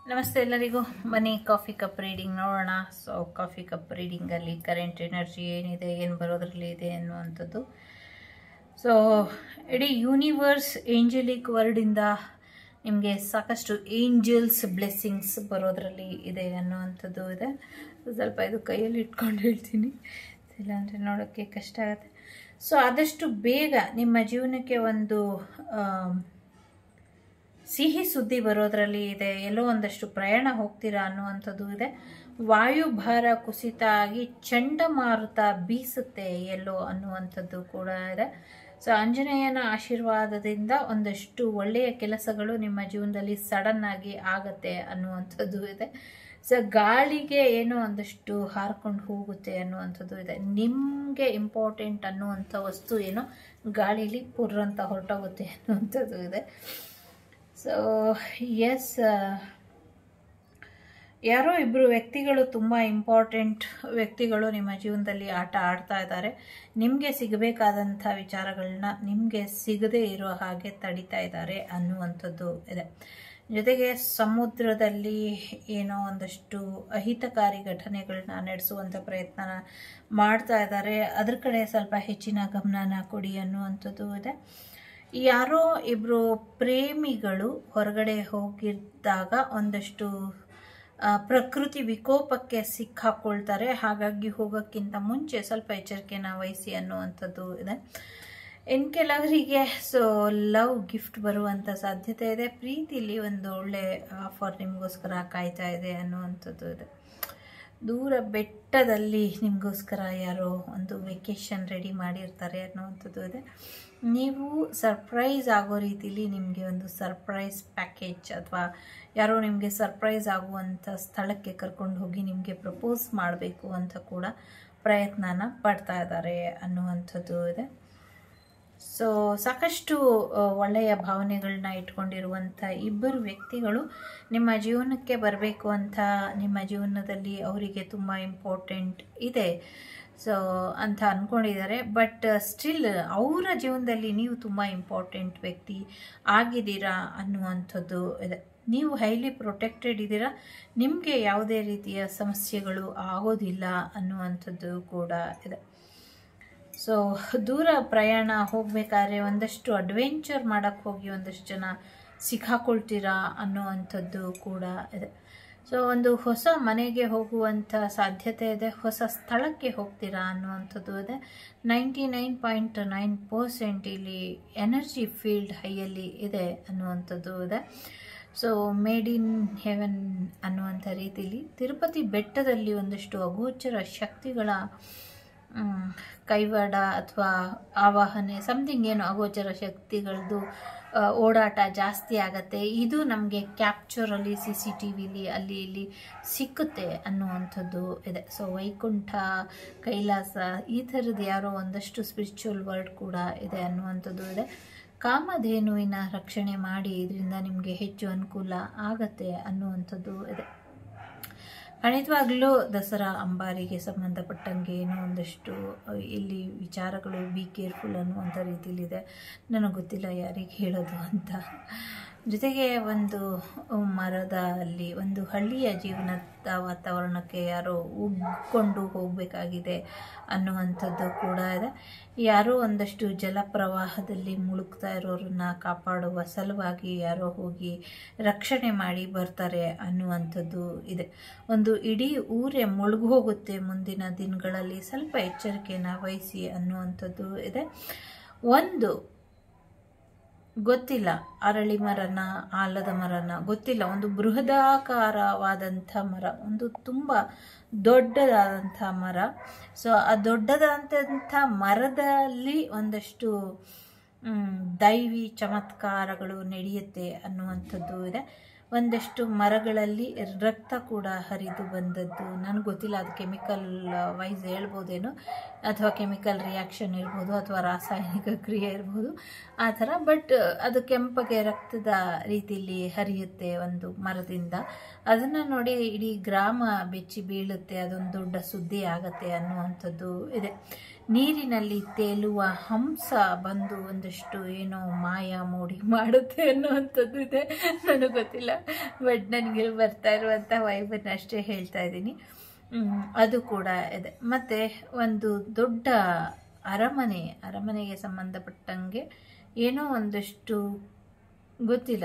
ನಮಸ್ತೆ ಎಲ್ಲರಿಗೂ ಬನ್ನಿ ಕಾಫಿ ಕಪ್ ರೀಡಿಂಗ್ ನೋಡೋಣ ಸೊ ಕಾಫಿ ಕಪ್ ರೀಡಿಂಗಲ್ಲಿ ಕರೆಂಟ್ ಎನರ್ಜಿ ಏನಿದೆ ಏನು ಬರೋದ್ರಲ್ಲಿ ಇದೆ ಅನ್ನುವಂಥದ್ದು ಸೊ ಇಡೀ ಯೂನಿವರ್ಸ್ ಏಂಜಲಿಕ್ ವರ್ಡಿಂದ ನಿಮಗೆ ಸಾಕಷ್ಟು ಏಂಜಲ್ಸ್ ಬ್ಲೆಸ್ಸಿಂಗ್ಸ್ ಬರೋದ್ರಲ್ಲಿ ಇದೆ ಅನ್ನುವಂಥದ್ದು ಇದೆ ಸ್ವಲ್ಪ ಇದು ಕೈಯಲ್ಲಿ ಇಟ್ಕೊಂಡು ಹೇಳ್ತೀನಿ ಇಲ್ಲಾಂದರೆ ನೋಡೋಕ್ಕೆ ಕಷ್ಟ ಆಗುತ್ತೆ ಸೊ ಆದಷ್ಟು ಬೇಗ ನಿಮ್ಮ ಜೀವನಕ್ಕೆ ಒಂದು ಆಮ್, ಸಿಹಿ ಸುದ್ದಿ ಬರೋದ್ರಲ್ಲಿ ಇದೆ ಎಲ್ಲೋ ಒಂದಷ್ಟು ಪ್ರಯಾಣ ಹೋಗ್ತೀರಾ ಅನ್ನುವಂಥದ್ದು ಇದೆ ವಾಯುಭಾರ ಕುಸಿತ ಆಗಿ ಚಂಡಮಾರುತ ಬೀಸುತ್ತೆ ಎಲ್ಲೋ ಅನ್ನುವಂಥದ್ದು ಕೂಡ ಇದೆ ಸೊ ಆಂಜನೇಯನ ಆಶೀರ್ವಾದದಿಂದ ಒಂದಷ್ಟು ಒಳ್ಳೆಯ ಕೆಲಸಗಳು ನಿಮ್ಮ ಜೀವನದಲ್ಲಿ ಸಡನ್ ಆಗಿ ಆಗತ್ತೆ ಅನ್ನುವಂಥದ್ದು ಇದೆ ಸೊ ಗಾಳಿಗೆ ಏನೋ ಒಂದಷ್ಟು ಹಾರ್ಕೊಂಡು ಹೋಗುತ್ತೆ ಅನ್ನುವಂಥದ್ದು ಇದೆ ನಿಮಗೆ ಇಂಪಾರ್ಟೆಂಟ್ ಅನ್ನುವಂಥ ವಸ್ತು ಏನೋ ಗಾಳೀಲಿ ಪುರ್ರ ಅಂತ ಹೊರಟೋಗುತ್ತೆ ಅನ್ನುವಂಥದ್ದು ಇದೆ ಸೊ ಎಸ್ ಯಾರೋ ಇಬ್ಬರು ವ್ಯಕ್ತಿಗಳು ತುಂಬ ಇಂಪಾರ್ಟೆಂಟ್ ವ್ಯಕ್ತಿಗಳು ನಿಮ್ಮ ಜೀವನದಲ್ಲಿ ಆಟ ಆಡ್ತಾ ಇದ್ದಾರೆ ನಿಮಗೆ ಸಿಗಬೇಕಾದಂಥ ವಿಚಾರಗಳನ್ನ ನಿಮಗೆ ಸಿಗದೇ ಇರೋ ಹಾಗೆ ತಡಿತಾ ಇದ್ದಾರೆ ಅನ್ನುವಂಥದ್ದು ಇದೆ ಜೊತೆಗೆ ಸಮುದ್ರದಲ್ಲಿ ಏನೋ ಒಂದಷ್ಟು ಅಹಿತಕಾರಿ ಘಟನೆಗಳನ್ನ ನಡೆಸುವಂಥ ಪ್ರಯತ್ನ ಮಾಡ್ತಾ ಇದ್ದಾರೆ ಅದ್ರ ಕಡೆ ಸ್ವಲ್ಪ ಹೆಚ್ಚಿನ ಗಮನನ ಕೊಡಿ ಅನ್ನುವಂಥದ್ದು ಇದೆ ಯಾರೋ ಇಬ್ಬರು ಪ್ರೇಮಿಗಳು ಹೊರಗಡೆ ಹೋಗಿದ್ದಾಗ ಒಂದಷ್ಟು ಆ, ಪ್ರಕೃತಿ ವಿಕೋಪಕ್ಕೆ ಸಿಕ್ಕಾಕೊಳ್ತಾರೆ ಹಾಗಾಗಿ ಹೋಗೋಕ್ಕಿಂತ ಮುಂಚೆ ಸ್ವಲ್ಪ ಎಚ್ಚರಿಕೆನ ವಹಿಸಿ ಅನ್ನುವಂಥದ್ದು ಇದೆ ಇನ್ನು ಕೆಲವರಿಗೆ ಸೊ ಲವ್ ಗಿಫ್ಟ್ ಬರುವಂಥ ಸಾಧ್ಯತೆ ಇದೆ ಪ್ರೀತಿಲಿ ಒಂದು ಒಳ್ಳೆ ಆಫರ್ ನಿಮಗೋಸ್ಕರ ಕಾಯ್ತಾ ಇದೆ ಅನ್ನುವಂಥದ್ದು ಇದೆ ದೂರ ಬೆಟ್ಟದಲ್ಲಿ ನಿಮಗೋಸ್ಕರ ಯಾರೋ ಒಂದು ವೆಕೇಶನ್ ರೆಡಿ ಮಾಡಿರ್ತಾರೆ ಅನ್ನುವಂಥದ್ದು ಇದೆ ನೀವು ಸರ್ಪ್ರೈಸ್ ಆಗೋ ರೀತಿಲಿ ನಿಮಗೆ ಒಂದು ಸರ್ಪ್ರೈಸ್ ಪ್ಯಾಕೇಜ್ ಅಥವಾ ಯಾರೋ ನಿಮಗೆ ಸರ್ಪ್ರೈಸ್ ಆಗುವಂಥ ಸ್ಥಳಕ್ಕೆ ಕರ್ಕೊಂಡು ಹೋಗಿ ನಿಮಗೆ ಪ್ರಪೋಸ್ ಮಾಡಬೇಕು ಅಂತ ಕೂಡ ಪ್ರಯತ್ನನ ಪಡ್ತಾ ಇದ್ದಾರೆ ಅನ್ನುವಂಥದ್ದು ಇದೆ ಸೊ ಸಾಕಷ್ಟು ಆ, ಒಳ್ಳೆಯ ಭಾವನೆಗಳನ್ನ ಇಟ್ಕೊಂಡಿರುವಂಥ ಇಬ್ಬರು ವ್ಯಕ್ತಿಗಳು ನಿಮ್ಮ ಜೀವನಕ್ಕೆ ಬರಬೇಕು ಅಂತ ನಿಮ್ಮ ಜೀವನದಲ್ಲಿ ಅವರಿಗೆ ತುಂಬ ಇಂಪಾರ್ಟೆಂಟ್ ಇದೆ ಸೊ ಅಂತ ಅಂದ್ಕೊಂಡಿದ್ದಾರೆ ಬಟ್ ಸ್ಟಿಲ್ ಅವರ ಜೀವನದಲ್ಲಿ ನೀವು ತುಂಬ ಇಂಪಾರ್ಟೆಂಟ್ ವ್ಯಕ್ತಿ ಆಗಿದ್ದೀರಾ ಅನ್ನುವಂಥದ್ದು ಇದೆ ನೀವು ಹೈಲಿ ಪ್ರೊಟೆಕ್ಟೆಡ್ ಇದ್ದೀರಾ ನಿಮಗೆ ಯಾವುದೇ ರೀತಿಯ ಸಮಸ್ಯೆಗಳು ಆಗೋದಿಲ್ಲ ಅನ್ನುವಂಥದ್ದು ಕೂಡ ಇದೆ ಸೊ ದೂರ ಪ್ರಯಾಣ ಹೋಗಬೇಕಾದ್ರೆ ಒಂದಷ್ಟು ಅಡ್ವೆಂಚರ್ ಮಾಡೋಕ್ಕೆ ಹೋಗಿ ಒಂದಷ್ಟು ಜನ ಸಿಕ್ಕಾಕೊಳ್ತೀರಾ ಅನ್ನುವಂಥದ್ದು ಕೂಡ ಇದೆ ಸೊ ಒಂದು ಹೊಸ ಮನೆಗೆ ಹೋಗುವಂಥ ಸಾಧ್ಯತೆ ಇದೆ ಹೊಸ ಸ್ಥಳಕ್ಕೆ ಹೋಗ್ತೀರಾ ಅನ್ನುವಂಥದ್ದು ಇದೆ ninety nine point nine percent ಇಲ್ಲಿ ಎನರ್ಜಿ ಫೀಲ್ಡ್ ಹೈಯಲ್ಲಿ ಇದೆ ಅನ್ನುವಂಥದ್ದು ಇದೆ ಸೊ ಮೇಡ್ ಇನ್ ಹೆವೆನ್ ಅನ್ನುವಂಥ ರೀತಿಲಿ ತಿರುಪತಿ ಬೆಟ್ಟದಲ್ಲಿ ಒಂದಷ್ಟು ಅಗೋಚರ ಶಕ್ತಿಗಳ ಮ್, ಕೈವಾಡ ಅಥವಾ ಆವಾಹನೆ ಸಮಥಿಂಗ್ ಏನು ಅಗೋಚರ ಶಕ್ತಿಗಳದ್ದು ಆ, ಓಡಾಟ ಜಾಸ್ತಿ ಆಗತ್ತೆ ಇದು ನಮಗೆ ಕ್ಯಾಪ್ಚರಲ್ಲಿ ಸಿ ಸಿ ಟಿ ವಿಲಿ ಅಲ್ಲಿ ಇಲ್ಲಿ ಸಿಕ್ಕುತ್ತೆ ಅನ್ನುವಂಥದ್ದು ಇದೆ ಸೊ ವೈಕುಂಠ ಕೈಲಾಸ ಈ ಥರದ್ದು ಯಾರೋ ಒಂದಷ್ಟು ಸ್ಪಿರಿಚುವಲ್ ವರ್ಡ್ ಕೂಡ ಇದೆ ಅನ್ನುವಂಥದ್ದು ಇದೆ ಕಾಮಧೇನುವಿನ ರಕ್ಷಣೆ ಮಾಡಿ ಇದರಿಂದ ನಿಮಗೆ ಹೆಚ್ಚು ಅನುಕೂಲ ಆಗತ್ತೆ ಅನ್ನುವಂಥದ್ದು ಇದೆ ಖಂಡಿತವಾಗ್ಲೂ ದಸರಾ ಅಂಬಾರಿಗೆ ಸಂಬಂಧಪಟ್ಟಂಗೆ ಏನೋ ಒಂದಷ್ಟು ಅ, ಇಲ್ಲಿ ವಿಚಾರಗಳು ಬಿ ಕೇರ್ಫುಲ್ ಅನ್ನುವಂಥ ರೀತಿಲಿದೆ ನನಗೆ ಗೊತ್ತಿಲ್ಲ ಯಾರಿಗೆ ಹೇಳೋದು ಅಂತ ಜೊತೆಗೆ ಒಂದು ಮರದಲ್ಲಿ ಒಂದು ಹಳ್ಳಿಯ ಜೀವನದ ವಾತಾವರಣಕ್ಕೆ ಯಾರೋ ಉಗ್ಕೊಂಡು ಹೋಗಬೇಕಾಗಿದೆ ಅನ್ನುವಂಥದ್ದು ಕೂಡ ಇದೆ ಯಾರೋ ಒಂದಷ್ಟು ಜಲಪ್ರವಾಹದಲ್ಲಿ ಮುಳುಗ್ತಾ ಇರೋರನ್ನ ಕಾಪಾಡುವ ಸಲುವಾಗಿ ಯಾರೋ ಹೋಗಿ ರಕ್ಷಣೆ ಮಾಡಿ ಬರ್ತಾರೆ ಅನ್ನುವಂಥದ್ದು ಇದೆ ಒಂದು ಇಡೀ ಊರೇ ಮುಳುಗು ಹೋಗುತ್ತೆ ಮುಂದಿನ ದಿನಗಳಲ್ಲಿ ಸ್ವಲ್ಪ ಎಚ್ಚರಿಕೆನ ವಹಿಸಿ ಅನ್ನುವಂಥದ್ದು ಇದೆ ಒಂದು ಗೊತ್ತಿಲ್ಲ ಅರಳಿ ಮರನ ಆಲದ ಮರನ ಗೊತ್ತಿಲ್ಲ ಒಂದು ಬೃಹದಾಕಾರವಾದಂಥ ಮರ ಒಂದು ತುಂಬ ದೊಡ್ಡದಾದಂಥ ಮರ ಸೊ ಆ ದೊಡ್ಡದಾದಂಥ ಮರದಲ್ಲಿ ಒಂದಷ್ಟು ಮ್, ದೈವಿ ಚಮತ್ಕಾರಗಳು ನಡೆಯುತ್ತೆ ಅನ್ನುವಂಥದ್ದು ಇದೆ ಒಂದಷ್ಟು ಮರಗಳಲ್ಲಿ ರಕ್ತ ಕೂಡ ಹರಿದು ಬಂದದ್ದು ನನಗೆ ಗೊತ್ತಿಲ್ಲ ಅದು ಕೆಮಿಕಲ್ ವೈಸ್ ಹೇಳ್ಬೋದೇನೋ ಅಥವಾ ಕೆಮಿಕಲ್ ರಿಯಾಕ್ಷನ್ ಇರ್ಬೋದು ಅಥವಾ ರಾಸಾಯನಿಕ ಕ್ರಿಯೆ ಇರ್ಬೋದು ಆ ಥರ ಬಟ್ ಅದು ಕೆಂಪಗೆ ರಕ್ತದ ರೀತಿಯಲ್ಲಿ ಹರಿಯುತ್ತೆ ಒಂದು ಮರದಿಂದ ಅದನ್ನು ನೋಡಿ ಇಡೀ ಗ್ರಾಮ ಬೆಚ್ಚಿ ಬೀಳುತ್ತೆ ಅದೊಂದು ದೊಡ್ಡ ಸುದ್ದಿ ಆಗತ್ತೆ ಅನ್ನುವಂಥದ್ದು ಇದೆ ನೀರಿನಲ್ಲಿ ತೇಲುವ ಹಂಸ ಬಂದು ಒಂದಷ್ಟು ಏನೋ ಮಾಯ ಮೋಡಿ ಮಾಡುತ್ತೆ ಅನ್ನುವಂಥದ್ದು ಇದೆ ನನಗೆ ಗೊತ್ತಿಲ್ಲ ಬಟ್ ನನಗೆ ಬರ್ತಾ ಇರುವಂಥ ವೈಬನ್ನು ಅಷ್ಟೇ ಹೇಳ್ತಾ ಇದ್ದೀನಿ ಮ್, ಅದು ಕೂಡ ಇದೆ ಮತ್ತು ಒಂದು ದೊಡ್ಡ ಅರಮನೆ ಅರಮನೆಗೆ ಸಂಬಂಧಪಟ್ಟಂಗೆ ಏನೋ ಒಂದಷ್ಟು ಗೊತ್ತಿಲ್ಲ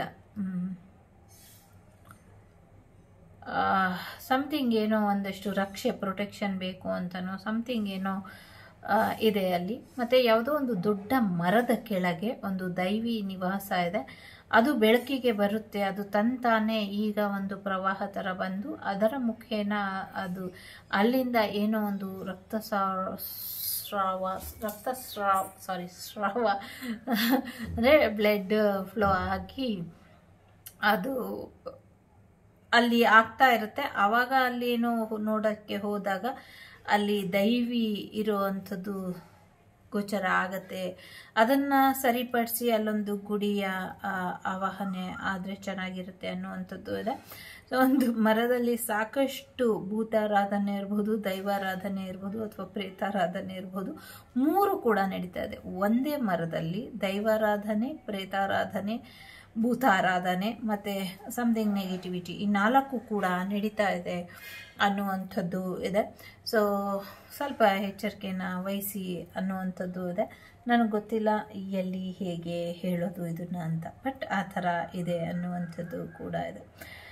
ಸಮಥಿಂಗ್ ಏನೋ ಒಂದಷ್ಟು ರಕ್ಷೆ ಪ್ರೊಟೆಕ್ಷನ್ ಬೇಕು ಅಂತನೋ ಸಮಥಿಂಗ್ ಏನೋ ಆ, ಇದೆ ಅಲ್ಲಿ ಮತ್ತು ಯಾವುದೋ ಒಂದು ದೊಡ್ಡ ಮರದ ಕೆಳಗೆ ಒಂದು ದೈವಿ ನಿವಾಸ ಇದೆ ಅದು ಬೆಳಕಿಗೆ ಬರುತ್ತೆ ಅದು ತಂತಾನೆ ಈಗ ಒಂದು ಪ್ರವಾಹ ಥರ ಬಂದು ಅದರ ಮುಖೇನ ಅದು ಅಲ್ಲಿಂದ ಏನೋ ಒಂದು ರಕ್ತ ಸ್ರಾವ ರಕ್ತಸ್ರಾವ ಸಾರಿ ಸ್ರಾವ ಅಂದರೆ ಬ್ಲಡ್ ಫ್ಲೋ ಆಗಿ ಅದು ಅಲ್ಲಿ ಆಗ್ತಾ ಇರುತ್ತೆ ಆವಾಗ ಅಲ್ಲಿ ಏನೋ ನೋಡೋಕ್ಕೆ ಹೋದಾಗ ಅಲ್ಲಿ ದೈವಿ ಇರುವಂಥದ್ದು ಗೋಚರ ಆಗತ್ತೆ ಅದನ್ನು ಸರಿಪಡಿಸಿ ಅಲ್ಲೊಂದು ಗುಡಿಯ ಆ, ಆವಾಹನೆ ಆದರೆ ಚೆನ್ನಾಗಿರುತ್ತೆ ಅನ್ನುವಂಥದ್ದು ಇದೆ ಸೊ ಒಂದು ಮರದಲ್ಲಿ ಸಾಕಷ್ಟು ಭೂತಾರಾಧನೆ ಇರ್ಬೋದು ದೈವಾರಾಧನೆ ಇರ್ಬೋದು ಅಥವಾ ಪ್ರೇತಾರಾಧನೆ ಇರ್ಬೋದು ಮೂರು ಕೂಡ ನಡೀತಾ ಇದೆ ಒಂದೇ ಮರದಲ್ಲಿ ದೈವಾರಾಧನೆ ಪ್ರೇತಾರಾಧನೆ ಭೂತಾರಾಧನೆ ಮತ್ತು ಸಮಥಿಂಗ್ ನೆಗೆಟಿವಿಟಿ ಈ ನಾಲ್ಕು ಕೂಡ ನಡೀತಾ ಇದೆ ಅನ್ನುವಂಥದ್ದು ಇದೆ ಸೊ ಸ್ವಲ್ಪ ಎಚ್ಚರಿಕೆನ ವಹಿಸಿ ಅನ್ನುವಂಥದ್ದು ಇದೆ ನನಗೆ ಗೊತ್ತಿಲ್ಲ ಎಲ್ಲಿ ಹೇಗೆ ಹೇಳೋದು ಇದನ್ನು ಅಂತ ಬಟ್ ಆ ಥರ ಇದೆ ಅನ್ನುವಂಥದ್ದು ಕೂಡ ಇದೆ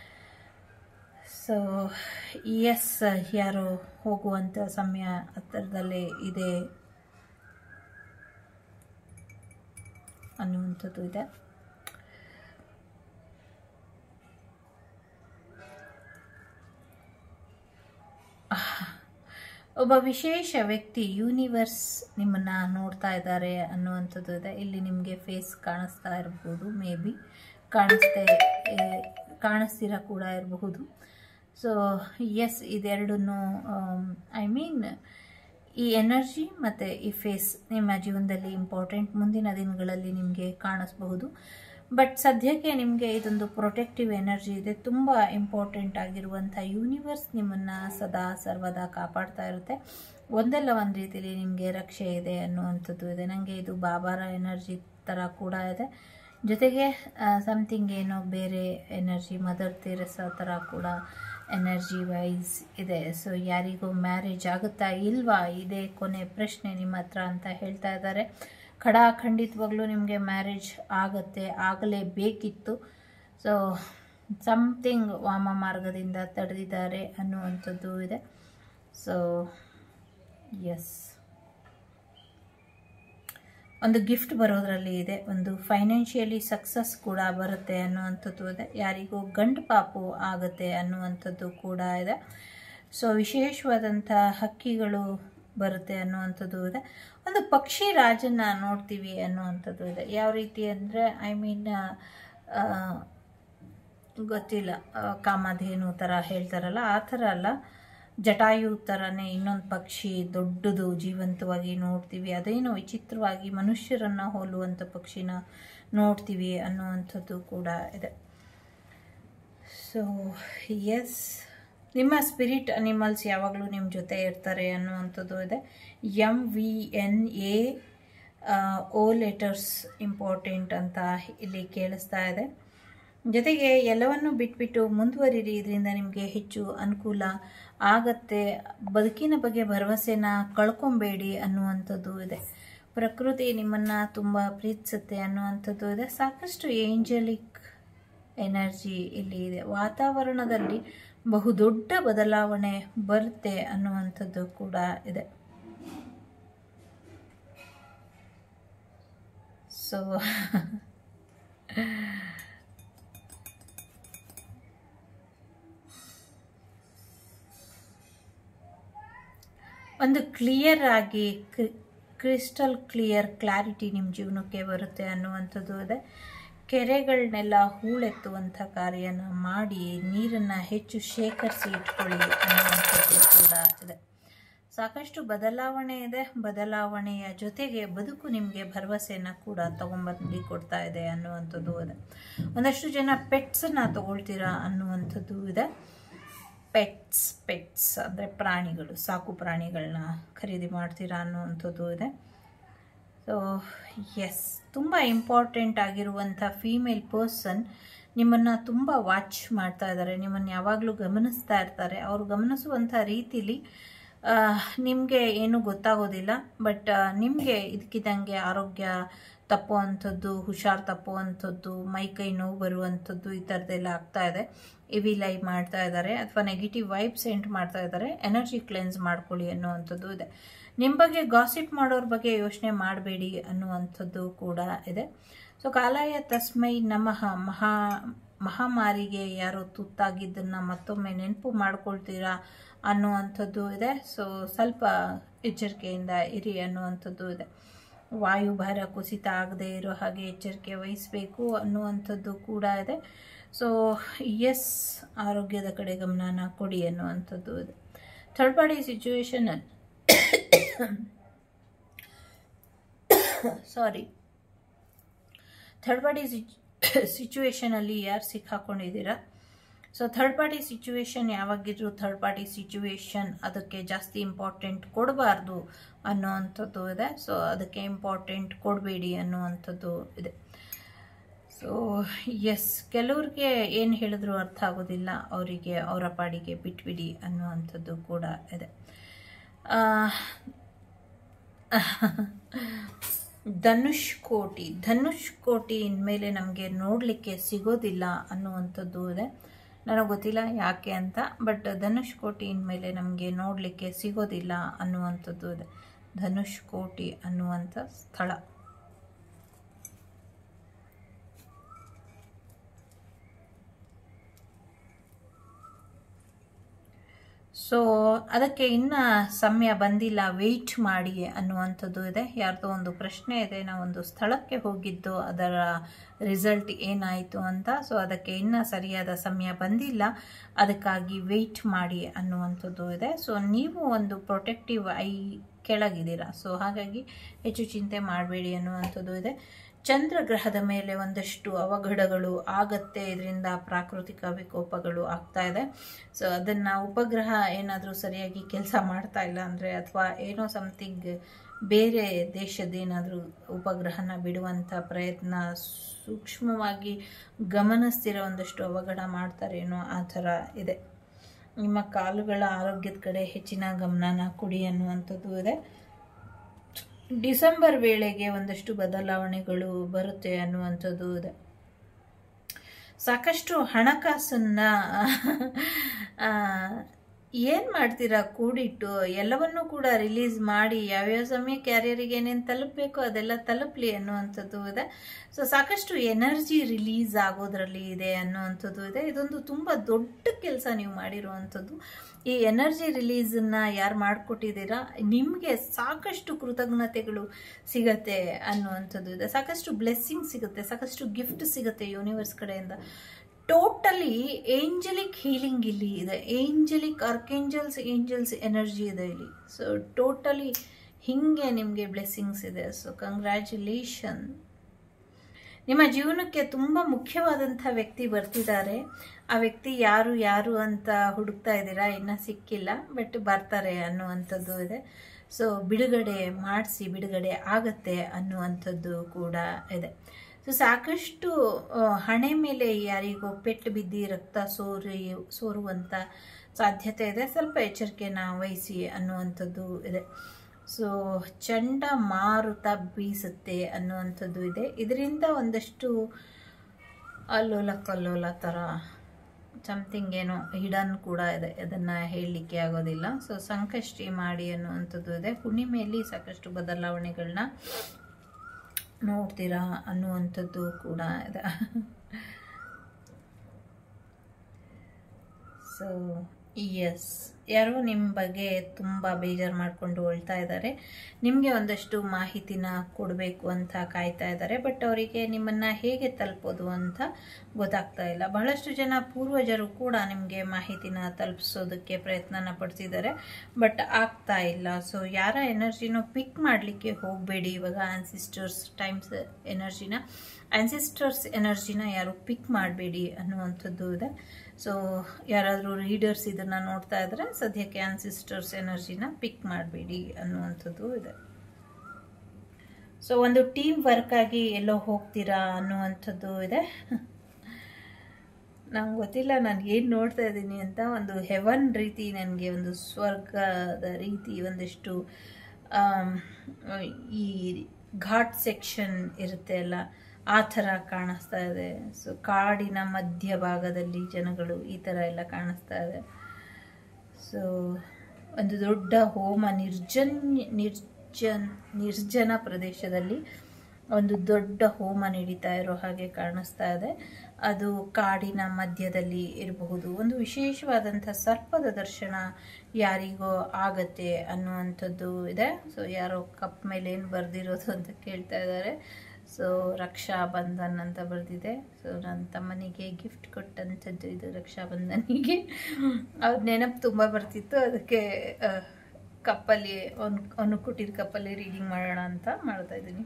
ಸೊ ಎಸ್ ಯಾರೋ ಹೋಗುವಂಥ ಸಮಯ ಹತ್ತಿರದಲ್ಲೇ ಇದೆ ಅನ್ನುವಂಥದ್ದು ಇದೆ ಒಬ್ಬ ವಿಶೇಷ ವ್ಯಕ್ತಿ ಯೂನಿವರ್ಸ್ ನಿಮ್ಮನ್ನು ನೋಡ್ತಾ ಇದ್ದಾರೆ ಅನ್ನುವಂಥದ್ದು ಇದೆ ಇಲ್ಲಿ ನಿಮಗೆ ಫೇಸ್ ಕಾಣಿಸ್ತಾ ಇರ್ಬೋದು ಮೇ ಬಿ ಕಾಣಿಸ್ತೆ ಕಾಣಿಸ್ತೀರ ಕೂಡ ಇರಬಹುದು ಸೊ ಎಸ್ ಇದೆರಡನ್ನು ಐ ಮೀನ್ ಈ ಎನರ್ಜಿ ಮತ್ತು ಈ ಫೇಸ್ ನಿಮ್ಮ ಜೀವನದಲ್ಲಿ ಇಂಪಾರ್ಟೆಂಟ್ ಮುಂದಿನ ದಿನಗಳಲ್ಲಿ ನಿಮಗೆ ಕಾಣಿಸ್ಬಹುದು ಬಟ್ ಸದ್ಯಕ್ಕೆ ನಿಮಗೆ ಇದೊಂದು ಪ್ರೊಟೆಕ್ಟಿವ್ ಎನರ್ಜಿ ಇದೆ ತುಂಬ ಇಂಪಾರ್ಟೆಂಟ್ ಆಗಿರುವಂಥ ಯೂನಿವರ್ಸ್ ನಿಮ್ಮನ್ನು ಸದಾ ಸರ್ವದಾ ಕಾಪಾಡ್ತಾ ಇರುತ್ತೆ ಒಂದಲ್ಲ ಒಂದು ರೀತಿಯಲ್ಲಿ ನಿಮಗೆ ರಕ್ಷೆ ಇದೆ ಅನ್ನುವಂಥದ್ದು ಇದೆ ನನಗೆ ಇದು ಬಾಬಾರ ಎನರ್ಜಿ ಥರ ಕೂಡ ಇದೆ ಜೊತೆಗೆ ಸಮಥಿಂಗ್ ಏನೋ ಬೇರೆ ಎನರ್ಜಿ ಮದರ್ ತೆರೆಸಾ ಥರ ಕೂಡ ಎನರ್ಜಿ ವೈಸ್ ಇದೆ ಸೊ ಯಾರಿಗೂ ಮ್ಯಾರೇಜ್ ಆಗುತ್ತಾ ಇಲ್ವಾ ಇದೇ ಕೊನೆ ಪ್ರಶ್ನೆ ನಿಮ್ಮ ಹತ್ರ ಅಂತ ಹೇಳ್ತಾ ಇದ್ದಾರೆ ಖಡಾ ಖಂಡಿತವಾಗ್ಲೂ ನಿಮಗೆ ಮ್ಯಾರೇಜ್ ಆಗತ್ತೆ ಆಗಲೇಬೇಕಿತ್ತು ಸೊ ಸಮಥಿಂಗ್ ವಾಮ ಮಾರ್ಗದಿಂದ ತಡೆದಿದ್ದಾರೆ ಅನ್ನುವಂಥದ್ದು ಇದೆ ಸೊ ಎಸ್ ಒಂದು ಗಿಫ್ಟ್ ಬರೋದರಲ್ಲಿ ಇದೆ ಒಂದು ಫೈನಾನ್ಷಿಯಲಿ ಸಕ್ಸಸ್ ಕೂಡ ಬರುತ್ತೆ ಅನ್ನುವಂಥದ್ದು ಇದೆ ಯಾರಿಗೂ ಗಂಡು ಪಾಪು ಆಗುತ್ತೆ ಅನ್ನುವಂಥದ್ದು ಕೂಡ ಇದೆ ಸೊ ವಿಶೇಷವಾದಂಥ ಹಕ್ಕಿಗಳು ಬರುತ್ತೆ ಅನ್ನುವಂಥದ್ದು ಇದೆ ಒಂದು ಪಕ್ಷಿ ರಾಜನ ನೋಡ್ತೀವಿ ಅನ್ನುವಂಥದ್ದು ಇದೆ ಯಾವ ರೀತಿ ಅಂದರೆ ಐ ಮೀನ್ ಗೊತ್ತಿಲ್ಲ ಆ, ಕಾಮಧೇನು ಥರ ಹೇಳ್ತಾರಲ್ಲ ಆ ಥರ ಅಲ್ಲ ಜಟಾಯು ಥರನೇ ಇನ್ನೊಂದು ಪಕ್ಷಿ ದೊಡ್ಡದು ಜೀವಂತವಾಗಿ ನೋಡ್ತೀವಿ ಅದೇನೋ ವಿಚಿತ್ರವಾಗಿ ಮನುಷ್ಯರನ್ನು ಹೋಲುವಂಥ ಪಕ್ಷಿನ ನೋಡ್ತೀವಿ ಅನ್ನುವಂಥದ್ದು ಕೂಡ ಇದೆ ಸೊ ಎಸ್ ನಿಮ್ಮ ಸ್ಪಿರಿಟ್ ಅನಿಮಲ್ಸ್ ಯಾವಾಗಲೂ ನಿಮ್ಮ ಜೊತೆ ಇರ್ತಾರೆ ಅನ್ನುವಂಥದ್ದು ಇದೆ M V N A O letters important ಅಂತ ಇಲ್ಲಿ ಕೇಳಿಸ್ತಾ ಇದೆ ಜೊತೆಗೆ ಎಲ್ಲವನ್ನು ಬಿಟ್ಬಿಟ್ಟು ಮುಂದುವರಿರಿ ಇದರಿಂದ ನಿಮಗೆ ಹೆಚ್ಚು ಅನುಕೂಲ ಆಗತ್ತೆ ಬದುಕಿನ ಬಗ್ಗೆ ಭರವಸೆನ ಕಳ್ಕೊಬೇಡಿ ಅನ್ನುವಂಥದ್ದು ಇದೆ ಪ್ರಕೃತಿ ನಿಮ್ಮನ್ನು ತುಂಬ ಪ್ರೀತಿಸುತ್ತೆ ಅನ್ನುವಂಥದ್ದು ಇದೆ ಸಾಕಷ್ಟು ಏಂಜಲಿಕ್ ಎನರ್ಜಿ ಇಲ್ಲಿ ಇದೆ ವಾತಾವರಣದಲ್ಲಿ ಬಹುದೊಡ್ಡ ಬದಲಾವಣೆ ಬರುತ್ತೆ ಅನ್ನುವಂಥದ್ದು ಕೂಡ ಇದೆ ಸೊ ಒಂದು ಕ್ಲಿಯರ್ ಆಗಿ ಕ್ರಿಸ್ಟಲ್ ಕ್ಲಿಯರ್ ಕ್ಲಾರಿಟಿ ನಿಮ್ಮ ಜೀವನಕ್ಕೆ ಬರುತ್ತೆ ಅನ್ನುವಂಥದ್ದು ಇದೆ ಕೆರೆಗಳನ್ನೆಲ್ಲ ಹೂಳೆತ್ತುವಂಥ ಕಾರ್ಯನ ಮಾಡಿ ನೀರನ್ನು ಹೆಚ್ಚು ಶೇಖರಿಸಿ ಇಟ್ಕೊಳ್ಳಿ ಅನ್ನುವಂಥದ್ದು ಕೂಡ ಇದೆ ಸಾಕಷ್ಟು ಬದಲಾವಣೆ ಇದೆ ಬದಲಾವಣೆಯ ಜೊತೆಗೆ ಬದುಕು ನಿಮಗೆ ಭರವಸೆಯನ್ನು ಕೂಡ ತೊಗೊಂಬಂದು ಕೊಡ್ತಾ ಇದೆ ಅನ್ನುವಂಥದ್ದು ಇದೆ ಒಂದಷ್ಟು ಜನ ಪೆಟ್ಸನ್ನು ತಗೊಳ್ತೀರಾ ಅನ್ನುವಂಥದ್ದು ಇದೆ ಪೆಟ್ಸ್ ಪೆಟ್ಸ್ ಅಂದರೆ ಪ್ರಾಣಿಗಳು ಸಾಕು ಪ್ರಾಣಿಗಳನ್ನ ಖರೀದಿ ಮಾಡ್ತೀರಾ ಅನ್ನುವಂಥದ್ದು ಇದೆ ಸೊ ಎಸ್ ತುಂಬ ಇಂಪಾರ್ಟೆಂಟ್ ಆಗಿರುವಂಥ ಫೀಮೇಲ್ ಪರ್ಸನ್ ನಿಮ್ಮನ್ನು ತುಂಬ ವಾಚ್ ಮಾಡ್ತಾ ಇದ್ದಾರೆ ನಿಮ್ಮನ್ನು ಯಾವಾಗಲೂ ಗಮನಿಸ್ತಾ ಇರ್ತಾರೆ ಅವರು ಗಮನಿಸುವಂಥ ರೀತಿಲಿ ನಿಮಗೆ ಏನೂ ಗೊತ್ತಾಗೋದಿಲ್ಲ ಬಟ್ ನಿಮಗೆ ಇದಕ್ಕಿದ್ದಂಗೆ ಆರೋಗ್ಯ ತಪ್ಪುವಂಥದ್ದು ಹುಷಾರು ತಪ್ಪುವಂಥದ್ದು ಮೈ ಕೈ ನೋವು ಬರುವಂಥದ್ದು ಈ ಥರದ್ದೆಲ್ಲ ಆಗ್ತಾ ಇದೆ ಇವಿ ಲೈ ಮಾಡ್ತಾ ಇದ್ದಾರೆ ಅಥವಾ ನೆಗೆಟಿವ್ ವೈಬ್ ಸೆಂಟ್ ಮಾಡ್ತಾ ಇದ್ದಾರೆ ಎನರ್ಜಿ ಕ್ಲೆನ್ಸ್ ಮಾಡ್ಕೊಳ್ಳಿ ಅನ್ನುವಂಥದ್ದು ಇದೆ ನಿಮ್ಮ ಬಗ್ಗೆ ಗಾಸಿಪ್ ಮಾಡೋರ ಬಗ್ಗೆ ಯೋಚನೆ ಮಾಡಬೇಡಿ ಅನ್ನುವಂಥದ್ದು ಕೂಡ ಇದೆ ಸೊ ಕಾಲಾಯ ತಸ್ಮೈ ನಮಃ ಮಹಾ ಮಹಾಮಾರಿಗೆ ಯಾರೋ ತುತ್ತಾಗಿದ್ದನ್ನು ಮತ್ತೊಮ್ಮೆ ನೆನಪು ಮಾಡ್ಕೊಳ್ತೀರಾ ಅನ್ನುವಂಥದ್ದು ಇದೆ ಸೊ ಸ್ವಲ್ಪ ಎಚ್ಚರಿಕೆಯಿಂದ ಇರಿ ಅನ್ನುವಂಥದ್ದು ಇದೆ ವಾಯುಭಾರ ಕುಸಿತ ಆಗದೆ ಇರೋ ಹಾಗೆ ಎಚ್ಚರಿಕೆ ವಹಿಸಬೇಕು ಅನ್ನುವಂಥದ್ದು ಕೂಡ ಇದೆ ಸೊ ಎಸ್ ಆರೋಗ್ಯದ ಕಡೆ ಗಮನನ ಕೊಡಿ ಅನ್ನುವಂಥದ್ದು ಇದೆ ಥರ್ಡ್ ಪಾರ್ಟಿ ಸಿಚುವೇಶನಲ್ಲಿ ಸಾರಿ ಥರ್ಡ್ ಪಾರ್ಟಿ ಸಿಚುವೇಶನಲ್ಲಿ ಯಾರು ಸಿಕ್ಕಾಕೊಂಡಿದ್ದೀರಾ ಸೊ ಥರ್ಡ್ ಪಾರ್ಟಿ ಸಿಚುವೇಶನ್ ಯಾವಾಗಿದ್ರು ಥರ್ಡ್ ಪಾರ್ಟಿ ಸಿಚುವೇಶನ್ ಅದಕ್ಕೆ ಜಾಸ್ತಿ ಇಂಪಾರ್ಟೆಂಟ್ ಕೊಡಬಾರ್ದು ಅನ್ನೋವಂಥದ್ದು ಇದೆ ಸೊ ಅದಕ್ಕೆ ಇಂಪಾರ್ಟೆಂಟ್ ಕೊಡಬೇಡಿ ಅನ್ನುವಂಥದ್ದು ಇದೆ ಸೊ ಎಸ್ ಕೆಲವ್ರಿಗೆ ಏನು ಹೇಳಿದ್ರು ಅರ್ಥ ಆಗೋದಿಲ್ಲ ಅವರಿಗೆ ಅವರ ಪಾಡಿಗೆ ಬಿಟ್ಬಿಡಿ ಅನ್ನುವಂಥದ್ದು ಕೂಡ ಇದೆ ಧನುಷ್ ಕೋಟಿ ಧನುಷ್ ಕೋಟಿ ಇನ್ಮೇಲೆ ನಮಗೆ ನೋಡಲಿಕ್ಕೆ ಸಿಗೋದಿಲ್ಲ ಅನ್ನುವಂಥದ್ದು ಇದೆ ನನಗೆ ಗೊತ್ತಿಲ್ಲ ಯಾಕೆ ಅಂತ ಬಟ್ ಧನುಷ್ ಕೋಟಿ ಇನ್ಮೇಲೆ ನಮಗೆ ನೋಡಲಿಕ್ಕೆ ಸಿಗೋದಿಲ್ಲ ಅನ್ನುವಂಥದ್ದು ಇದೆ ಧನುಷ್ ಕೋಟಿ ಅನ್ನುವಂಥ ಸ್ಥಳ ಸೊ ಅದಕ್ಕೆ ಇನ್ನು ಸಮಯ ಬಂದಿಲ್ಲ ವೆಯ್ಟ್ ಮಾಡಿ ಅನ್ನುವಂಥದ್ದು ಇದೆ ಯಾರ್ದೋ ಒಂದು ಪ್ರಶ್ನೆ ಇದೆ ನಾವೊಂದು ಸ್ಥಳಕ್ಕೆ ಹೋಗಿದ್ದು ಅದರ ರಿಸಲ್ಟ್ ಏನಾಯಿತು ಅಂತ ಸೊ ಅದಕ್ಕೆ ಇನ್ನೂ ಸರಿಯಾದ ಸಮಯ ಬಂದಿಲ್ಲ ಅದಕ್ಕಾಗಿ ವೆಯ್ಟ್ ಮಾಡಿ ಅನ್ನುವಂಥದ್ದು ಇದೆ ಸೊ ನೀವು ಒಂದು ಪ್ರೊಟೆಕ್ಟಿವ್ ಐ ಕೆಳಗಿದ್ದೀರಾ ಸೊ ಹಾಗಾಗಿ ಹೆಚ್ಚು ಚಿಂತೆ ಮಾಡಬೇಡಿ ಅನ್ನುವಂಥದ್ದು ಇದೆ ಚಂದ್ರಗ್ರಹದ ಮೇಲೆ ಒಂದಷ್ಟು ಅವಘಡಗಳು ಆಗತ್ತೆ ಇದರಿಂದ ಪ್ರಾಕೃತಿಕ ವಿಕೋಪಗಳು ಆಗ್ತಾ ಇದೆ ಸೊ ಅದನ್ನು ಉಪಗ್ರಹ ಏನಾದರೂ ಸರಿಯಾಗಿ ಕೆಲಸ ಮಾಡ್ತಾ ಇಲ್ಲ ಅಂದರೆ ಅಥವಾ ಏನೋ ಸಮಥಿಂಗ್ ಬೇರೆ ದೇಶದ್ದೇನಾದರೂ ಉಪಗ್ರಹನ ಬಿಡುವಂಥ ಪ್ರಯತ್ನ ಸೂಕ್ಷ್ಮವಾಗಿ ಗಮನಿಸ್ತಿರೋ ಒಂದಷ್ಟು ಅವಘಡ ಮಾಡ್ತಾರೇನೋ ಆ ಥರ ಇದೆ ನಿಮ್ಮ ಕಾಲುಗಳ ಆರೋಗ್ಯದ ಕಡೆ ಹೆಚ್ಚಿನ ಗಮನನ ಕೊಡಿ ಅನ್ನುವಂಥದ್ದು ಇದೆ ಡಿಸೆಂಬರ್ ವೇಳೆಗೆ ಒಂದಷ್ಟು ಬದಲಾವಣೆಗಳು ಬರುತ್ತೆ ಅನ್ನುವಂಥದ್ದು ಇದೆ ಸಾಕಷ್ಟು ಹಣಕಾಸನ್ನ ಏನು ಮಾಡ್ತೀರಾ ಕೂಡಿಟ್ಟು ಎಲ್ಲವನ್ನೂ ಕೂಡ ರಿಲೀಸ್ ಮಾಡಿ ಯಾವ್ಯಾವ ಸಮಯ ಕ್ಯಾರಿಯರಿಗೆ ಏನೇನು ತಲುಪಬೇಕು ಅದೆಲ್ಲ ತಲುಪಲಿ ಅನ್ನುವಂಥದ್ದು ಇದೆ ಸೊ ಸಾಕಷ್ಟು ಎನರ್ಜಿ ರಿಲೀಸ್ ಆಗೋದ್ರಲ್ಲಿ ಇದೆ ಅನ್ನುವಂಥದ್ದು ಇದೆ ಇದೊಂದು ತುಂಬ ದೊಡ್ಡ ಕೆಲಸ ನೀವು ಮಾಡಿರುವಂಥದ್ದು ಈ ಎನರ್ಜಿ ರಿಲೀಸನ್ನು ಯಾರು ಮಾಡಿಕೊಟ್ಟಿದ್ದೀರಾ ನಿಮಗೆ ಸಾಕಷ್ಟು ಕೃತಜ್ಞತೆಗಳು ಸಿಗತ್ತೆ ಅನ್ನುವಂಥದ್ದು ಇದೆ ಸಾಕಷ್ಟು ಬ್ಲೆಸ್ಸಿಂಗ್ ಸಿಗುತ್ತೆ ಸಾಕಷ್ಟು ಗಿಫ್ಟ್ ಸಿಗುತ್ತೆ ಯೂನಿವರ್ಸ್ ಕಡೆಯಿಂದ ಟೋಟಲಿ ಏಂಜಲಿಕ್ ಹೀಲಿಂಗ್ ಇಲ್ಲಿ ಇದೆ ಏಂಜಲಿಕ್ ಆರ್ಕೇಂಜಲ್ಸ್ ಏಂಜಲ್ಸ್ ಎನರ್ಜಿ ಇದೆ ಇಲ್ಲಿ ಸೊ ಟೋಟಲಿ ಹಿಂಗೆ ನಿಮಗೆ ಬ್ಲೆಸ್ಸಿಂಗ್ಸ್ ಇದೆ ಸೊ ಕಂಗ್ರ್ಯಾಚುಲೇಷನ್ ನಿಮ್ಮ ಜೀವನಕ್ಕೆ ತುಂಬ ಮುಖ್ಯವಾದಂಥ ವ್ಯಕ್ತಿ ಬರ್ತಿದ್ದಾರೆ ಆ ವ್ಯಕ್ತಿ ಯಾರು ಯಾರು ಅಂತ ಹುಡುಕ್ತಾ ಇದ್ದೀರಾ ಇನ್ನೂ ಸಿಕ್ಕಿಲ್ಲ ಬಟ್ ಬರ್ತಾರೆ ಅನ್ನುವಂಥದ್ದು ಇದೆ ಸೊ ಬಿಡುಗಡೆ ಮಾಡಿಸಿ ಬಿಡುಗಡೆ ಆಗತ್ತೆ ಅನ್ನುವಂಥದ್ದು ಕೂಡ ಇದೆ ಸೊ ಸಾಕಷ್ಟು ಹಣೆ ಮೇಲೆ ಯಾರಿಗೋ ಪೆಟ್ಟು ಬಿದ್ದು ರಕ್ತ ಸೋರಿ ಸೋರುವಂಥ ಸಾಧ್ಯತೆ ಇದೆ ಸ್ವಲ್ಪ ಎಚ್ಚರಿಕೆನ ವಹಿಸಿ ಅನ್ನುವಂಥದ್ದು ಇದೆ ಸೊ ಚಂಡ ಮಾರುತ ಬೀಸುತ್ತೆ ಅನ್ನುವಂಥದ್ದು ಇದೆ ಇದರಿಂದ ಒಂದಷ್ಟು ಅಲ್ಲೋಲ ಕಲ್ಲೋಲ ಥರ ಸಮಥಿಂಗ್ ಏನೋ ಹಿಡನ್ ಕೂಡ ಇದೆ ಅದನ್ನು ಹೇಳಲಿಕ್ಕೆ ಆಗೋದಿಲ್ಲ ಸೊ ಸಂಕಷ್ಟಿ ಮಾಡಿ ಅನ್ನುವಂಥದ್ದು ಇದೆ ಹುಣ್ಣಿಮೆಯಲ್ಲಿ ಸಾಕಷ್ಟು ಬದಲಾವಣೆಗಳನ್ನ ನೋಡ್ತೀರಾ ಅನ್ನುವಂಥದ್ದು ಕೂಡ ಇದೆ ಸೊ ಎಸ್ ಯಾರೋ ನಿಮ್ಮ ಬಗ್ಗೆ ತುಂಬ ಬೇಜಾರು ಮಾಡಿಕೊಂಡು ಹೊಳ್ತಾ ಇದ್ದಾರೆ ನಿಮಗೆ ಒಂದಷ್ಟು ಮಾಹಿತಿನ ಕೊಡಬೇಕು ಅಂತ ಕಾಯ್ತಾ ಇದ್ದಾರೆ ಬಟ್ ಅವರಿಗೆ ನಿಮ್ಮನ್ನು ಹೇಗೆ ತಲುಪೋದು ಅಂತ ಗೊತ್ತಾಗ್ತಾ ಇಲ್ಲ ಬಹಳಷ್ಟು ಜನ ಪೂರ್ವಜರು ಕೂಡ ನಿಮಗೆ ಮಾಹಿತಿನ ತಲುಪಿಸೋದಕ್ಕೆ ಪ್ರಯತ್ನನ ಪಡ್ತಿದ್ದಾರೆ ಬಟ್ ಆಗ್ತಾ ಇಲ್ಲ ಸೊ ಯಾರ ಎನರ್ಜಿನೂ ಪಿಕ್ ಮಾಡಲಿಕ್ಕೆ ಹೋಗಬೇಡಿ ಇವಾಗ ಆನ್ಸಿಸ್ಟರ್ಸ್ ಟೈಮ್ಸ್ ಎನರ್ಜಿನ ಆನ್ಸಿಸ್ಟರ್ಸ್ ಎನರ್ಜಿನ ಯಾರು ಪಿಕ್ ಮಾಡಬೇಡಿ ಅನ್ನುವಂಥದ್ದು ಇದೆ ಸೊ ಯಾರಾದರೂ ರೀಡರ್ಸ್ ಇದನ್ನು ನೋಡ್ತಾ ಇದ್ರೆ ಸದ್ಯಕ್ಕೆ ಆನ್ಸಿಸ್ಟರ್ಸ್ ಎನರ್ಜಿನ ಪಿಕ್ ಮಾಡಬೇಡಿ ಅನ್ನುವಂಥದ್ದು ಇದೆ ಸೊ ಒಂದು ಟೀಮ್ ವರ್ಕ್ ಆಗಿ ಎಲ್ಲೋ ಹೋಗ್ತೀರಾ ಅನ್ನುವಂಥದ್ದು ಇದೆ ನಂಗೆ ಗೊತ್ತಿಲ್ಲ ನಾನು ಏನು ನೋಡ್ತಾ ಇದ್ದೀನಿ ಅಂತ ಒಂದು ಹೆವನ್ ರೀತಿ ನನಗೆ ಒಂದು ಸ್ವರ್ಗದ ರೀತಿ ಒಂದಿಷ್ಟು ಆಮ್, ಈ ಘಾಟ್ ಸೆಕ್ಷನ್ ಇರುತ್ತೆ ಅಲ್ಲ ಆ ಥರ ಕಾಣಿಸ್ತಾ ಇದೆ ಸೊ ಕಾಡಿನ ಮಧ್ಯಭಾಗದಲ್ಲಿ ಜನಗಳು ಈ ಥರ ಎಲ್ಲ ಕಾಣಿಸ್ತಾ ಇದೆ ಸೊ ಒಂದು ದೊಡ್ಡ ಹೋಮ ನಿರ್ಜನ್ ನಿರ್ಜನ್ ನಿರ್ಜನ ಪ್ರದೇಶದಲ್ಲಿ ಒಂದು ದೊಡ್ಡ ಹೋಮ ನಡೀತಾ ಇರೋ ಹಾಗೆ ಕಾಣಿಸ್ತಾ ಇದೆ ಅದು ಕಾಡಿನ ಮಧ್ಯದಲ್ಲಿ ಇರಬಹುದು ಒಂದು ವಿಶೇಷವಾದಂಥ ಸರ್ಪದ ದರ್ಶನ ಯಾರಿಗೋ ಆಗತ್ತೆ ಅನ್ನುವಂಥದ್ದು ಇದೆ ಸೊ ಯಾರೋ ಕಪ್ ಮೇಲೆ ಏನು ಬರೆದಿರೋದು ಅಂತ ಕೇಳ್ತಾ ಇದ್ದಾರೆ ಸೊ ರಕ್ಷಾ ಬಂಧನ್ ಅಂತ ಬರೆದಿದೆ ಸೊ ನನ್ನ ತಮ್ಮನಿಗೆ ಗಿಫ್ಟ್ ಕೊಟ್ಟಂಥದ್ದು ಇದು ರಕ್ಷಾ ಬಂಧನಿಗೆ ಅವ್ರ ನೆನಪು ತುಂಬ ಬರ್ತಿತ್ತು ಅದಕ್ಕೆ ಆ, ಕಪ್ಪಲ್ಲಿ ಅವ್ನು ಅವನು ಕೊಟ್ಟಿದ್ದ ಕಪ್ಪಲ್ಲಿ ರೀಡಿಂಗ್ ಮಾಡೋಣ ಅಂತ ಮಾಡ್ತಾ ಇದ್ದೀನಿ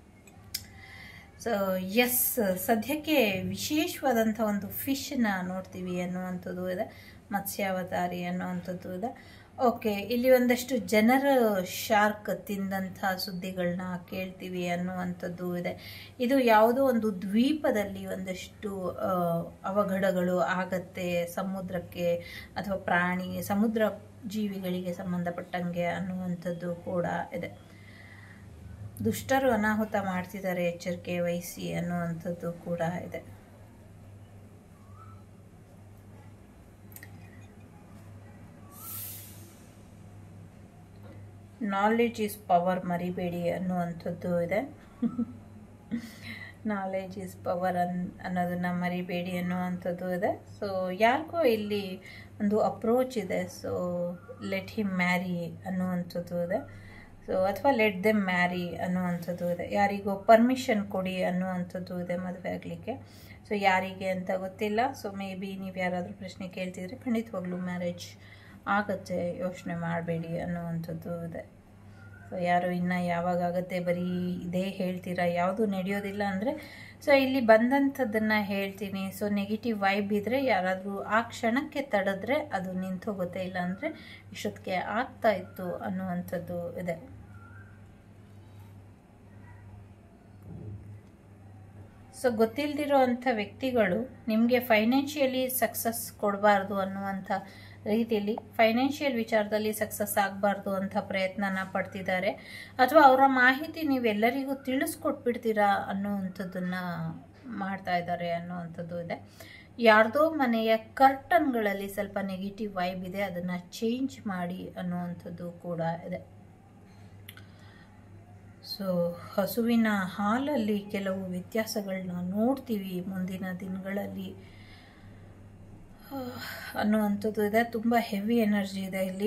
ಸೊ ಎಸ್ ಸದ್ಯಕ್ಕೆ ವಿಶೇಷವಾದಂಥ ಒಂದು ಫಿಶ್ನ ನೋಡ್ತೀವಿ ಅನ್ನುವಂಥದ್ದು ಇದೆ ಮತ್ಸ್ಯಾವತಾರಿ ಅನ್ನುವಂಥದ್ದು ಇದೆ ಓಕೆ ಇಲ್ಲಿ ಒಂದಷ್ಟು ಜನರ ಶಾರ್ಕ್ ತಿಂದಂಥ ಸುದ್ದಿಗಳನ್ನ ಕೇಳ್ತೀವಿ ಅನ್ನುವಂಥದ್ದು ಇದೆ ಇದು ಯಾವುದೋ ಒಂದು ದ್ವೀಪದಲ್ಲಿ ಒಂದಷ್ಟು ಆ, ಅವಘಡಗಳು ಆಗತ್ತೆ ಸಮುದ್ರಕ್ಕೆ ಅಥವಾ ಪ್ರಾಣಿ ಸಮುದ್ರ ಜೀವಿಗಳಿಗೆ ಸಂಬಂಧಪಟ್ಟಂಗೆ ಅನ್ನುವಂಥದ್ದು ಕೂಡ ಇದೆ ದುಷ್ಟರು ಅನಾಹುತ ಮಾಡ್ತಿದ್ದಾರೆ ಎಚ್ಚರಿಕೆ ವಹಿಸಿ ಅನ್ನುವಂಥದ್ದು ಕೂಡ ಇದೆ ನಾಲೆಡ್ಜ್ ಈಸ್ ಪವರ್ ಮರಿಬೇಡಿ ಅನ್ನುವಂಥದ್ದು ಇದೆ ನಾಲೆಡ್ಜ್ ಈಸ್ ಪವರ್ ಅನ್ ಅನ್ನೋದನ್ನ ಮರಿಬೇಡಿ ಅನ್ನುವಂಥದ್ದು ಇದೆ ಸೊ ಯಾರಿಗೋ ಇಲ್ಲಿ ಒಂದು ಅಪ್ರೋಚ್ ಇದೆ ಸೊ ಲೆಟ್ ಹಿಮ್ ಮ್ಯಾರಿ ಅನ್ನುವಂಥದ್ದು ಇದೆ ಸೊ ಅಥವಾ ಲೆಟ್ ದೆಮ್ ಮ್ಯಾರಿ ಅನ್ನುವಂಥದ್ದು ಇದೆ ಯಾರಿಗೋ ಪರ್ಮಿಷನ್ ಕೊಡಿ ಅನ್ನುವಂಥದ್ದು ಇದೆ ಮದುವೆ ಆಗಲಿಕ್ಕೆ ಸೊ ಯಾರಿಗೆ ಅಂತ ಗೊತ್ತಿಲ್ಲ ಸೊ ಮೇ ಬಿ ನೀವು ಯಾರಾದರೂ ಪ್ರಶ್ನೆ ಕೇಳ್ತಿದ್ರೆ ಖಂಡಿತವಾಗ್ಲೂ ಮ್ಯಾರೇಜ್ ಆಗತ್ತೆ ಯೋಚನೆ ಮಾಡಬೇಡಿ ಅನ್ನುವಂಥದ್ದು ಇದೆ ಸೊ ಯಾರು ಇನ್ನು ಯಾವಾಗ ಆಗುತ್ತೆ ಬರೀ ಇದೇ ಹೇಳ್ತೀರಾ ಯಾವುದು ನಡೆಯೋದಿಲ್ಲ ಅಂದರೆ ಸೊ ಇಲ್ಲಿ ಬಂದಂಥದ್ದನ್ನು ಹೇಳ್ತೀನಿ ಸೊ ನೆಗೆಟಿವ್ ವೈಬ್ ಇದ್ದರೆ ಯಾರಾದರೂ ಆ ಕ್ಷಣಕ್ಕೆ ತಡೆದ್ರೆ ಅದು ನಿಂತು ಹೋಗುತ್ತೆ ಇಲ್ಲ ಅಂದರೆ ಇಷ್ಟೊತ್ತಿಗೆ ಆಗ್ತಾ ಇತ್ತು ಅನ್ನುವಂಥದ್ದು ಇದೆ ಸೊ ಗೊತ್ತಿಲ್ಲದಿರೋ ಅಂಥ ವ್ಯಕ್ತಿಗಳು ನಿಮಗೆ ಫೈನಾನ್ಷಿಯಲಿ ಸಕ್ಸಸ್ ಕೊಡಬಾರ್ದು ಅನ್ನುವಂಥ ರೀತಿಯಲ್ಲಿ ಫೈನಾನ್ಷಿಯಲ್ ವಿಚಾರದಲ್ಲಿ ಸಕ್ಸಸ್ ಆಗಬಾರ್ದು ಅಂತ ಪ್ರಯತ್ನನ ಪಡ್ತಿದ್ದಾರೆ ಅಥವಾ ಅವರ ಮಾಹಿತಿ ನೀವೆಲ್ಲರಿಗೂ ತಿಳಿಸ್ಕೊಟ್ಬಿಡ್ತೀರಾ ಅನ್ನುವಂಥದ್ದನ್ನ ಮಾಡ್ತಾ ಇದ್ದಾರೆ ಅನ್ನುವಂಥದ್ದು ಇದೆ ಯಾರ್ದೋ ಮನೆಯ ಕರ್ಟನ್ಗಳಲ್ಲಿ ಸ್ವಲ್ಪ ನೆಗೆಟಿವ್ ವೈಬ್ ಇದೆ ಅದನ್ನು ಚೇಂಜ್ ಮಾಡಿ ಅನ್ನುವಂಥದ್ದು ಕೂಡ ಇದೆ ಸೊ ಹಸುವಿನ ಹಾಲಲ್ಲಿ ಕೆಲವು ವ್ಯತ್ಯಾಸಗಳನ್ನ ನೋಡ್ತೀವಿ ಮುಂದಿನ ದಿನಗಳಲ್ಲಿ ಆ, ಅನ್ನುವಂಥದ್ದು ಇದೆ ತುಂಬ ಹೆವಿ ಎನರ್ಜಿ ಇದೆ ಇಲ್ಲಿ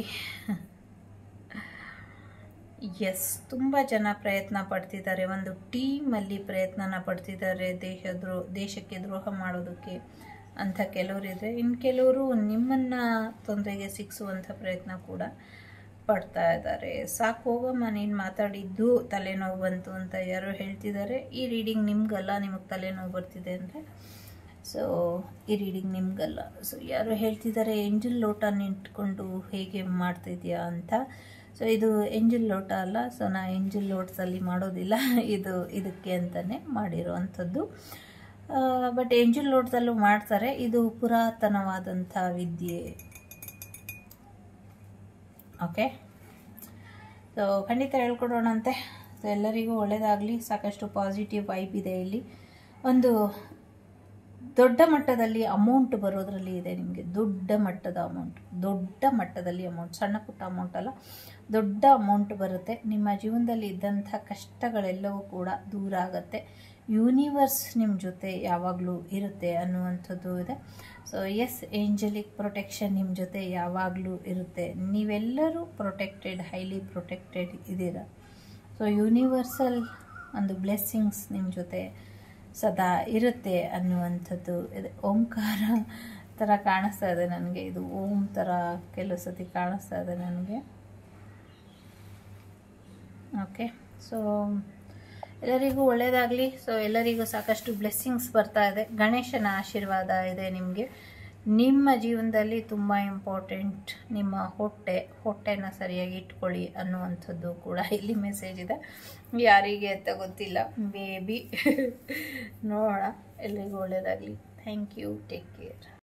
ಎಸ್ ತುಂಬ ಜನ ಪ್ರಯತ್ನ ಪಡ್ತಿದ್ದಾರೆ ಒಂದು ಟೀಮಲ್ಲಿ ಪ್ರಯತ್ನನ ಪಡ್ತಿದ್ದಾರೆ ದೇಶ ದ್ರೋ ದೇಶಕ್ಕೆ ದ್ರೋಹ ಮಾಡೋದಕ್ಕೆ ಅಂತ ಕೆಲವರಿದೆ ಇನ್ನು ಕೆಲವರು ನಿಮ್ಮನ್ನು ತೊಂದರೆಗೆ ಸಿಕ್ಕಿಸುವಂಥ ಪ್ರಯತ್ನ ಕೂಡ ಪಡ್ತಾ ಇದ್ದಾರೆ ಸಾಕು ಹೋಗಮ್ಮ ನೀನು ಮಾತಾಡಿದ್ದು ತಲೆನೋವು ಬಂತು ಅಂತ ಯಾರೋ ಹೇಳ್ತಿದ್ದಾರೆ ಈ ರೀಡಿಂಗ್ ನಿಮ್ಗಲ್ಲ ನಿಮಗೆ ತಲೆನೋವು ಬರ್ತಿದೆ ಅಂದರೆ ಸೊ ಈ ರೀಡಿಂಗ್ ನಿಮ್ಗಲ್ಲ ಸೊ ಯಾರೋ ಹೇಳ್ತಿದ್ದಾರೆ ಎಂಜಲ್ ಲೋಟ ನಿಂತ್ಕೊಂಡು ಹೇಗೆ ಮಾಡ್ತಿದ್ಯಾ ಅಂತ ಸೊ ಇದು ಎಂಜಲ್ ಲೋಟ ಅಲ್ಲ ಸೊ ನಾ ಎಂಜಲ್ ಲೋಟದಲ್ಲಿ ಮಾಡೋದಿಲ್ಲ ಇದು ಇದಕ್ಕೆ ಅಂತಲೇ ಮಾಡಿರೋವಂಥದ್ದು ಬಟ್ ಎಂಜಲ್ ಲೋಟದಲ್ಲೂ ಮಾಡ್ತಾರೆ ಇದು ಪುರಾತನವಾದಂಥ ವಿದ್ಯೆ ಓಕೆ ಸೊ ಖಂಡಿತ ಹೇಳ್ಕೊಡೋಣಂತೆ ಸೊ ಎಲ್ಲರಿಗೂ ಒಳ್ಳೆಯದಾಗಲಿ ಸಾಕಷ್ಟು ಪಾಸಿಟಿವ್ ವೈಬ್ ಇದೆ ಇಲ್ಲಿ ಒಂದು ದೊಡ್ಡ ಮಟ್ಟದಲ್ಲಿ ಅಮೌಂಟ್ ಬರೋದ್ರಲ್ಲಿ ಇದೆ ನಿಮಗೆ ದೊಡ್ಡ ಮಟ್ಟದ ಅಮೌಂಟ್ ದೊಡ್ಡ ಮಟ್ಟದಲ್ಲಿ ಅಮೌಂಟ್ ಸಣ್ಣ ಪುಟ್ಟ ಅಮೌಂಟ್ ಅಲ್ಲ ದೊಡ್ಡ ಅಮೌಂಟ್ ಬರುತ್ತೆ ನಿಮ್ಮ ಜೀವನದಲ್ಲಿ ಇದ್ದಂಥ ಕಷ್ಟಗಳೆಲ್ಲವೂ ಕೂಡ ದೂರ ಆಗುತ್ತೆ ಯೂನಿವರ್ಸ್ ನಿಮ್ಮ ಜೊತೆ ಯಾವಾಗಲೂ ಇರುತ್ತೆ ಅನ್ನುವಂಥದ್ದು ಇದೆ ಸೊ ಎಸ್ ಏಂಜಲಿಕ್ ಪ್ರೊಟೆಕ್ಷನ್ ನಿಮ್ಮ ಜೊತೆ ಯಾವಾಗಲೂ ಇರುತ್ತೆ ನೀವೆಲ್ಲರೂ ಪ್ರೊಟೆಕ್ಟೆಡ್ ಹೈಲಿ ಪ್ರೊಟೆಕ್ಟೆಡ್ ಇದ್ದೀರಾ ಸೊ ಯೂನಿವರ್ಸಲ್ ಒಂದು ಬ್ಲೆಸ್ಸಿಂಗ್ಸ್ ನಿಮ್ಮ ಜೊತೆ ಸದಾ ಇರುತ್ತೆ ಅನ್ನುವಂಥದ್ದು ಇದೆ ಓಂಕಾರ ಥರ ಕಾಣಿಸ್ತಾ ಇದೆ ನನಗೆ ಇದು ಓಂ ಥರ ಕೆಲವು ಸತಿ ಕಾಣಿಸ್ತಾ ಇದೆ ನನಗೆ ಓಕೆ ಸೊ ಎಲ್ಲರಿಗೂ ಒಳ್ಳೆಯದಾಗಲಿ ಸೊ ಎಲ್ಲರಿಗೂ ಸಾಕಷ್ಟು ಬ್ಲೆಸ್ಸಿಂಗ್ಸ್ ಬರ್ತಾ ಇದೆ ಗಣೇಶನ ಆಶೀರ್ವಾದ ಇದೆ ನಿಮಗೆ ನಿಮ್ಮ ಜೀವನದಲ್ಲಿ ತುಂಬ ಇಂಪಾರ್ಟೆಂಟ್ ನಿಮ್ಮ ಹೊಟ್ಟೆ ಹೊಟ್ಟೆನ ಸರಿಯಾಗಿ ಇಟ್ಕೊಳ್ಳಿ ಅನ್ನುವಂಥದ್ದು ಕೂಡ ಇಲ್ಲಿ ಮೆಸೇಜ್ ಇದೆ ಯಾರಿಗೆ ಅಂತ ಗೊತ್ತಿಲ್ಲ ಮೇ ಬಿ ನೋಡೋಣ ಎಲ್ರಿಗೂ ಒಳ್ಳೆಯದಾಗಲಿ ಥ್ಯಾಂಕ್ ಯು ಟೇಕ್ ಕೇರ್